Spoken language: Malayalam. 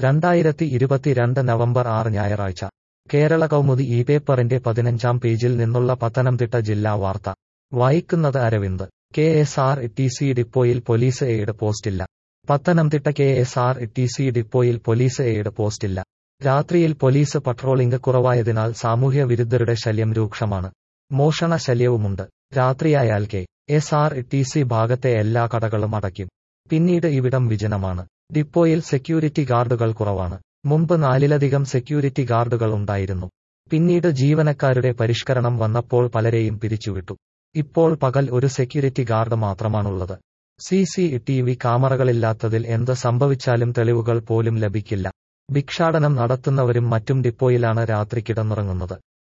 രണ്ടായിരത്തി ഇരുപത്തിരണ്ട് നവംബർ ആറ് ഞായറാഴ്ച കേരള കൗമുദി ഈ പേപ്പറിന്റെ പതിനഞ്ചാം പേജിൽ നിന്നുള്ള പത്തനംതിട്ട ജില്ലാ വാർത്ത വായിക്കുന്നത് Aravind K S R T C ഡിപ്പോയിൽ പോലീസ് എയ്ഡ് പോസ്റ്റില്ല Pathanamthitta K S R T C ഡിപ്പോയിൽ പോലീസ് എയ്ഡ് പോസ്റ്റില്ല രാത്രിയിൽ പോലീസ് പട്രോളിംഗ് കുറവായതിനാൽ സാമൂഹ്യ വിരുദ്ധരുടെ ശല്യം രൂക്ഷമാണ് മോഷണ ശല്യവുമുണ്ട് രാത്രിയായാൽ K S R T C ഭാഗത്തെ എല്ലാ കടകളും അടയ്ക്കും പിന്നീട് ഇവിടം വിജനമാണ് ഡിപ്പോയിൽ സെക്യൂരിറ്റി ഗാർഡുകൾ കുറവാണ് മുമ്പ് നാലിലധികം സെക്യൂരിറ്റി ഗാർഡുകൾ ഉണ്ടായിരുന്നു പിന്നീട് ജീവനക്കാരുടെ പരിഷ്കരണം വന്നപ്പോൾ പലരെയും പിരിച്ചുവിട്ടു ഇപ്പോൾ പകൽ ഒരു സെക്യൂരിറ്റി ഗാർഡ് മാത്രമാണുള്ളത് സി സി ടി വി ക്യാമറകളില്ലാത്തതിൽ എന്ത് സംഭവിച്ചാലും തെളിവുകൾ പോലും ലഭിക്കില്ല ഭിക്ഷാടനം നടത്തുന്നവരും മറ്റും ഡിപ്പോയിലാണ് രാത്രി കിടന്നുറങ്ങുന്നത്